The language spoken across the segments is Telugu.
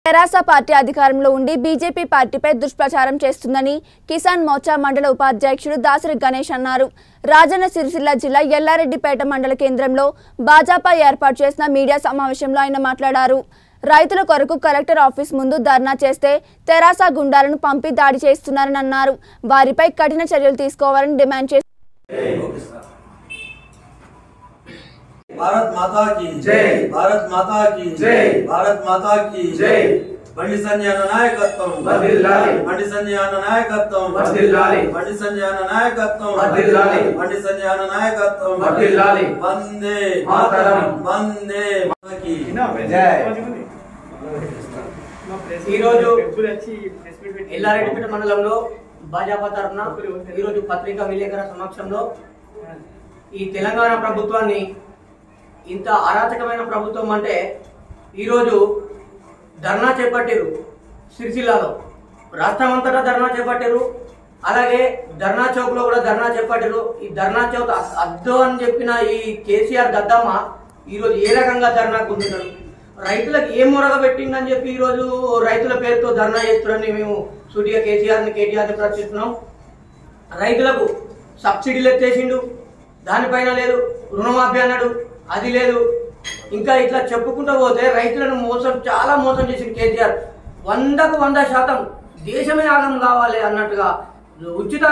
తెరాస పార్టీ అధికారంలో ఉండి బీజేపీ పార్టీపై దుష్ప్రచారం చేస్తుందని కిసాన్ మోర్చా మండల ఉపాధ్యక్షుడు దాసరి గణేష్ అన్నారు రాజన్న సిరిసిల్ల జిల్లా ఎల్లారెడ్డిపేట మండల కేంద్రంలో భాజపా ఏర్పాటు చేసిన మీడియా సమావేశంలో ఆయన మాట్లాడారు రైతుల కొరకు కలెక్టర్ ఆఫీస్ ముందు ధర్నా చేస్తే తెరాస గుండాలను పంపి దాడి చేస్తున్నారని అన్నారు వారిపై కఠిన చర్యలు తీసుకోవాలని డిమాండ్ చేశారు भारत माता की జై. భారత్ మాతా की జై. భారత్ మాతా की జై. బండి సంజయ్ అన్న నాయకత్వం వర్ధిల్లాలి. బండి సంజయ్ అన్న నాయకత్వం వర్ధిల్లాలి. బండి సంజయ్ అన్న నాయకత్వం వర్ధిల్లాలి. బండి సంజయ్ అన్న నాయకత్వం వర్ధిల్లాలి. వందే మాతరం. వందే మాతకి ఈరోజు ఎల్లారెడ్డిపేట మండలంలో భాజపా తరఫున ఈరోజు పత్రికా విలేకరుల సమక్షంలో ఈ తెలంగాణ ప్రభుత్వాన్ని ఇంత అరాచకమైన ప్రభుత్వం అంటే ఈరోజు ధర్నా చేపట్టారు సిరిసిల్లాలో రాష్ట్రం అంతటా ధర్నా చేపట్టారు అలాగే ధర్నా చౌక్ లో కూడా ధర్నా చేపట్టారు ఈ ధర్నా చౌక్ అ- అద్దు అని చెప్పిన ఈ కేసీఆర్ దద్దమ్మ ఈరోజు ఏ రకంగా ధర్నా కుంటున్నారు రైతులకు ఏం మొరగ పెట్టిందని చెప్పి ఈరోజు రైతుల పేరుతో ధర్నా చేస్తున్నారని మేము సూటిగా కేసీఆర్ని కేటీఆర్ని ప్రశ్నిస్తున్నాం రైతులకు సబ్సిడీలు ఎత్తేసిండు దానిపైన లేదు రుణమాఫీ అన్నాడు అది లేదు ఇంకా ఇట్లా చెప్పుకుంటూ పోతే రైతులను మోసం చాలా మోసం చేసిండు కేసీఆర్ వందకు వంద శాతం దేశమే ఆగం కావాలి అన్నట్టుగా ఉచిత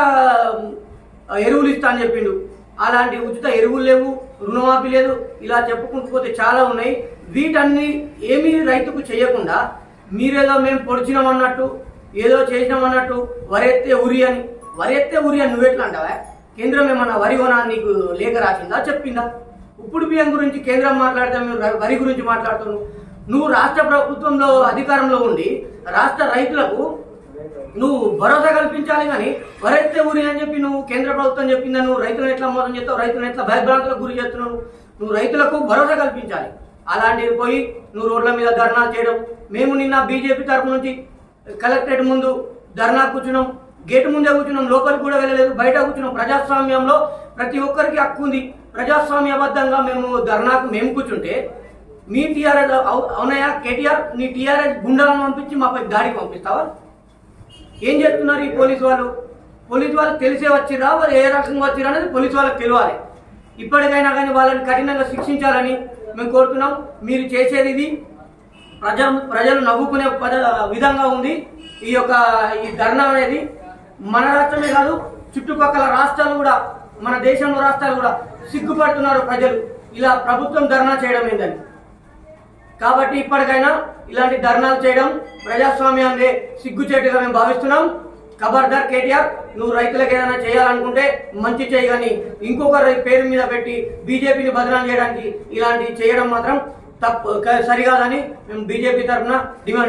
ఆ, ఎరువులు ఇస్తా అని చెప్పిండు అలాంటి ఉచిత ఎరువులు లేవు రుణమాఫీ లేదు ఇలా చెప్పుకుంటూ పోతే చాలా ఉన్నాయి వీటన్ని ఏమీ రైతుకు చేయకుండా మీరేదో మేము పొడిచినాం అన్నట్టు ఏదో చేసినాం అన్నట్టు వరెత్తే ఉరి అని వరెత్తే ఉరి అని నువ్వెట్లా అంటావా కేంద్రం ఏమన్నా వరి కొనా నీకు లేఖ రాసిందా చెప్పిందా ఇప్పుడు బియ్యం గురించి కేంద్రం మాట్లాడితే మీరు ర- వరి గురించి మాట్లాడుతున్నావు నువ్వు రాష్ట్ర ప్రభుత్వంలో అధికారంలో ఉండి రాష్ట్ర రైతులకు నువ్వు భరోసా కల్పించాలి కానీ వరైతే ఊరి అని చెప్పి నువ్వు కేంద్ర ప్రభుత్వం చెప్పిందా నువ్వు రైతులను ఎట్లా మోసం చేస్తావు రైతులను ఎట్లా భయభ్రాంతులకు గురి చేస్తున్నావు నువ్వు రైతులకు భరోసా కల్పించాలి అలాంటివి పోయి నువ్వు రోడ్ల మీద ధర్నా చేయడం మేము నిన్న బీజేపీ తరపు నుంచి కలెక్టరేట్ ముందు ధర్నా కూర్చున్నాం గేటు ముందే కూర్చున్నాం లోపలికి కూడా వెళ్ళలేదు బయట కూర్చున్నాం ప్రజాస్వామ్యంలో ప్రతి ఒక్కరికి హక్కు ఉంది ప్రజాస్వామ్యబద్ధంగా మేము ధర్నాకు మేము కూర్చుంటే మీ టీఆర్ఎస్ అవునయా కేటీఆర్ నీ టీఆర్ఎస్ గుండాలను పంపించి మాపై దాడికి పంపిస్తావా ఏం చేస్తున్నారు ఈ పోలీసు వాళ్ళు పోలీసు వాళ్ళకి తెలిసే వచ్చిరా వారు ఏ రకంగా వచ్చిరా అనేది పోలీసు వాళ్ళకి తెలియాలి ఇప్పటికైనా కానీ వాళ్ళని కఠినంగా శిక్షించాలని మేము కోరుతున్నాం మీరు చేసేది ఇది ప్రజ ప్రజలు నవ్వుకునే పద విధంగా ఉంది ఈ యొక్క ఈ ధర్నా అనేది మన రాష్ట్రమే కాదు చుట్టుపక్కల రాష్ట్రాలు కూడా మన దేశంలో రాష్ట్రాలు కూడా సిగ్గుపడుతున్నారు ప్రజలు ఇలా ప్రభుత్వం ధర్నా చేయడం ఏందని కాబట్టి ఇప్పటికైనా ఇలాంటి ధర్నాలు చేయడం ప్రజాస్వామ్యాన్ని సిగ్గుచేటుగా మేము భావిస్తున్నాం ఖబర్దార్ కేటీఆర్ నువ్వు రైతులకు ఏదైనా చేయాలనుకుంటే మంచి చేయి కానీ ఇంకొక రై- పేరు మీద పెట్టి బీజేపీని బదనాం చేయడానికి ఇలాంటివి చేయడం మాత్రం తప్పు క- సరికాదని మేము బీజేపీ తరఫున డిమాండ్